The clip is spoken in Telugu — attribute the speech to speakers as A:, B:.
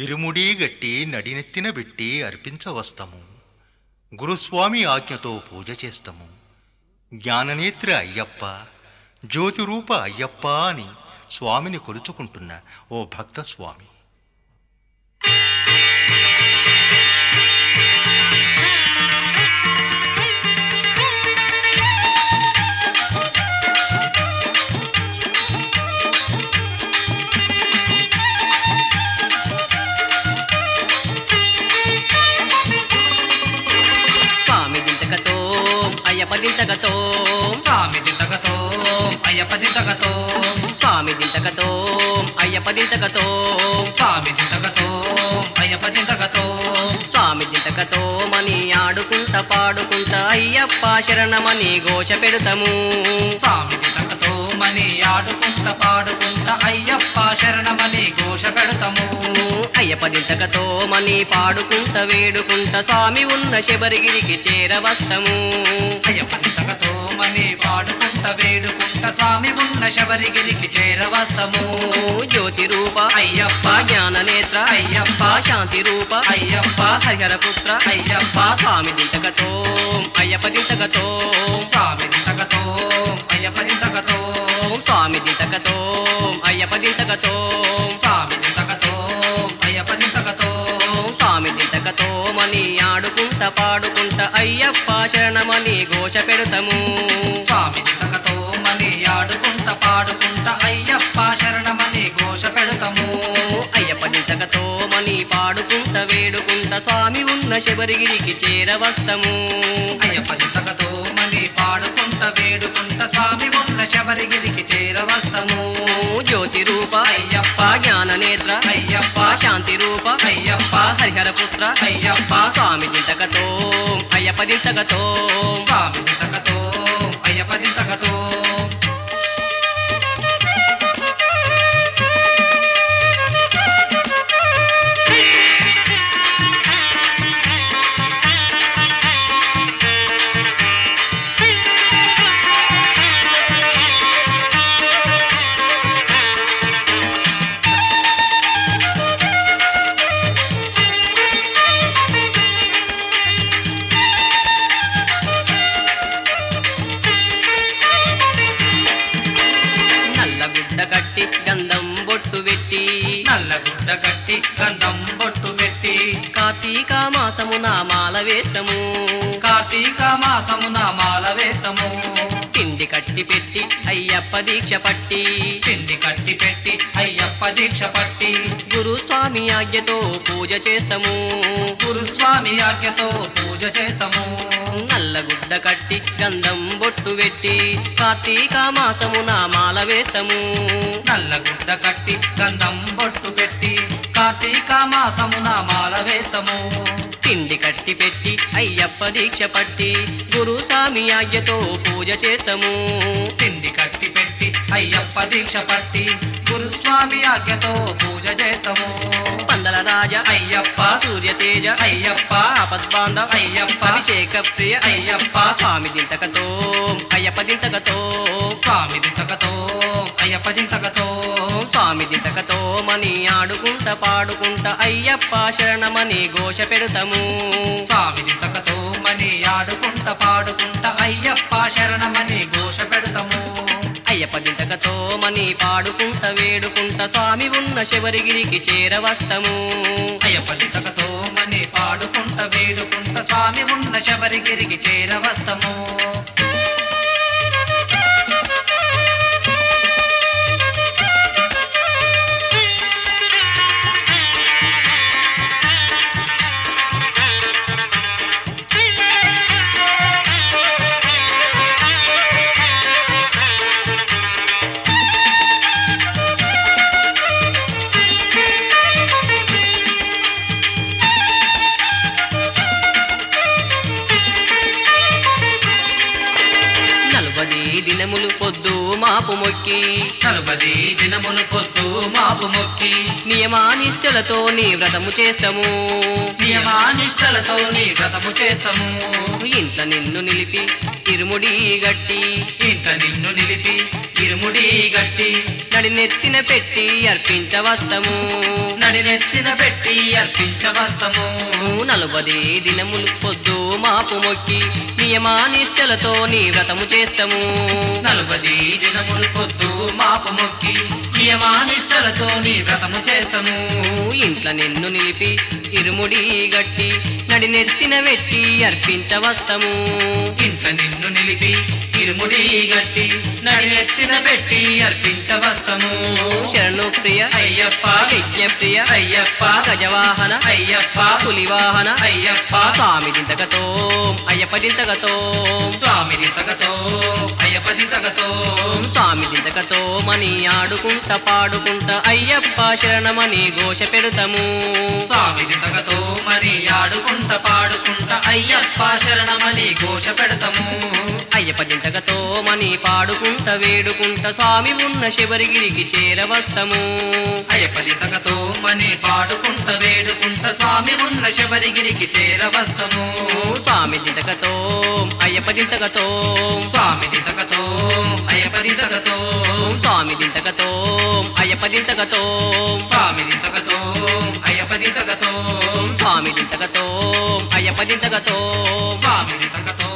A: ఇరుముడి గట్టి నడినెత్తిన పెట్టి అర్పించవస్తము గురుస్వామి ఆజ్ఞతో పూజ చేస్తాము జ్ఞాననేత్ర అయ్యప్ప జ్యోతిరూప అయ్యప్ప అని స్వామిని కొలుచుకుంటున్న ఓ భక్త స్వామి
B: స్వామి దింతకతో అయ్యప్ప దింతకతో
C: స్వామి దింతకతో అయ్యప్ప దింతకతో
B: స్వామి దింతకతో అయ్యప్ప దింతకతో
C: స్వామి దింతకతో అయ్యప్ప దింతకతో
B: స్వామి దింతకతో మని ఆడుకుంట పాడుకుంట అయ్యప్ప శరణమని ఘోష పెడతాము
C: స్వామి దింతకతో మని ఆడుకుంట పాడుకుంట అయ్యప్ప శరణమని ఘోష పెడతాము
B: అయ్యప్ప దింతకతో మని పాడుకుంట వేడుకుంట స్వామి ఉన్న శబరిగిరికి చేరవస్తము
C: అయ్యప్ప దింతకతో మని పాడుకుంట వేడుకుంట స్వామి ఉన్న శబరిగిరికి చేరవస్తము
B: జ్యోతి రూప
C: అయ్యప్ప
B: జ్ఞాన నేత్ర
C: అయ్యప్ప
B: శాంతి రూప
C: అయ్యప్ప
B: హరిహర పుత్ర
C: అయ్యప్ప
B: స్వామి దింతకతో అయ్యప్ప దింతకతో
C: స్వామి దింతకతో అయ్యప్ప దింతకతో
B: స్వామి దింతకతో అయ్యప్ప దింతకతో
C: స్వామి దింతకతో అయ్యప్ప దింతకతో
B: స్వామి దింతకతో మని ఆడుకుంట పాడుకుంట అయ్యప్ప శరణమని ఘోష పెడతాము
C: స్వామి దింతకతో మని ఆడుకుంట పాడుకుంట అయ్యప్ప శరణమని ఘోష పెడతాము
B: అయ్యప్ప దింతకతో మని పాడుకుంట వేడుకుంట స్వామి ఉన్న శబరిగిరికి చేరవస్తము
C: అయ్యప్ప దింతకతో మని పాడుకుంట వేడుకుంట స్వామి ఉన్న శబరిగిరికి చేరవస్తము
B: జ్యోతి రూప
C: అయ్యప్ప
B: జ్ఞాన నేత్ర
C: అయ్యప్ప
B: శాంతి రూప
C: అయ్యప్ప
B: హరిహర పుత్ర
C: అయ్యప్ప
B: స్వామి దింతకతో అయ్యప్ప దింతకతో
C: స్వామి దింతకతో అయ్యప్ప దింతకతో
B: నల్లగుడ్డ కట్టి గంధం బొట్టు పెట్టి
C: నల్ల గుడ్డ కట్టి గంధం బొట్టు పెట్టి
B: కార్తీక మాసమున మాల వేస్తము
C: కార్తీక మాసమున మాల వేస్తము
B: పిండి కట్టి పెట్టి అయ్యప్ప దీక్ష పట్టి
C: పిండి కట్టి పెట్టి అయ్యప్ప దీక్ష పట్టి
B: గురు స్వామి ఆజ్ఞతో పూజ చేస్తాము
C: గురుస్వామి ఆజ్ఞతో పూజ చేస్తాము
B: నల్లగుడ్డ కట్టి గంధం బొట్టు పెట్టి కార్తీక మాసమున మాల వేస్తాము
C: నల్ల గుడ్డ కట్టి గంధం బొట్టు పెట్టి కార్తీక మాసమున మాల వేస్తాము
B: పిండి కట్టి పెట్టి అయ్యప్ప దీక్ష పట్టి గురు స్వామి ఆజ్ఞతో పూజ చేస్తాము
C: పిండి కట్టి పెట్టి అయ్యప్ప దీక్ష పట్టి గురుస్వామి ఆజ్ఞతో పూజ చేస్తాము
B: పందల రాజ
C: అయ్యప్ప
B: సూర్య తేజ
C: అయ్యప్ప
B: ఆపద్బాంధవ
C: అయ్యప్ప
B: అభిషేక ప్రియ
C: అయ్యప్ప
B: స్వామి దింతకతో అయ్యప్ప దింతకతో
C: స్వామి దింతకతో అయ్యప్ప దింతకతో
B: స్వామి దింతకతో మని ఆడుకుంట పాడుకుంట అయ్యప్ప శరణమని ఘోష పెడతాము
C: స్వామి దింతకతో మని ఆడుకుంట పాడుకుంట అయ్యప్ప శరణమని ఘోష పెడతాము
B: అయ్యప్ప దింతకతో మని పాడుకుంట వేడుకుంట స్వామి ఉన్న శబరిగిరికి చేరవస్తము
C: అయ్యప్ప దింతకతో మని పాడుకుంట వేడుకుంట స్వామి ఉన్న శబరిగిరికి చేరవస్తము
B: నలుబది దినములు పొద్దు మాపు మొక్కి
C: నలుబది దినములు పొద్దు మాపు మొక్కి
B: నియమానిష్టలతో నీ వ్రతము చేస్తాము
C: నియమానిష్టలతో నీ వ్రతము చేస్తాము
B: ఇంత నిన్ను నిలిపి ఇరుముడి గట్టి
C: ఇంత నిన్ను నిలిపి ఇరుముడి గట్టి
B: నడినెత్తిన పెట్టి అర్పించవస్తము
C: నడినెత్తిన పెట్టి అర్పించవస్తము
B: నలుబది దినములు పొద్దు మాపు మొక్కి నియమానిష్టలతో నీ వ్రతము చేస్తాము
C: నలుబది దినములు పొద్దు మాపు మొక్కి నియమానిష్టలతో నీ వ్రతము చేస్తాము
B: ఇంట్ల నిన్ను నిలిపి ఇరుముడి గట్టి నడినెత్తిన వెట్టి అర్పించవస్తము
C: ఇంట నిన్ను నిలిపి ఇరుముడి గట్టి నడినెత్తిన పెట్టి అర్పించవస్తము
B: శరణు ప్రియ
C: అయ్యప్ప
B: యజ్ఞ ప్రియ
C: అయ్యప్ప
B: గజవాహన
C: అయ్యప్ప
B: పులివాహన
C: అయ్యప్ప
B: స్వామి దింతకతో అయ్యప్ప దింతకతో
C: స్వామి దింతకతో అయ్యప్ప దింతకతో
B: స్వామి దింతకతో మని ఆడుకుంట పాడుకుంట అయ్యప్ప శరణమని ఘోష పెడతాము
C: స్వామి దింతకతో మరి ఆడుకుంట పాడుకుంట అయ్యప్ప శరణమని ఘోష పెడతాము
B: అయ్యప్ప దింతకతో మని పాడుకుంట వేడుకుంట స్వామి ఉన్న శబరిగిరికి చేరవస్తము
C: అయ్యప్ప దింతకతో మని పాడుకుంట వేడుకుంట స్వామి ఉన్న శబరిగిరికి చేరవస్తము
B: స్వామి దింతకతో అయ్యప్ప దింతకతో
C: స్వామి దింతకతో అయ్యప్ప దింతకతో
B: స్వామి దింతకతో అయ్యప్ప దింతకతో
C: స్వామి దింతకతో అయ్యప్ప దింతకతో
B: స్వామి దింతకతో అయ్యప్ప దింతకతో
C: స్వామి దింతకతో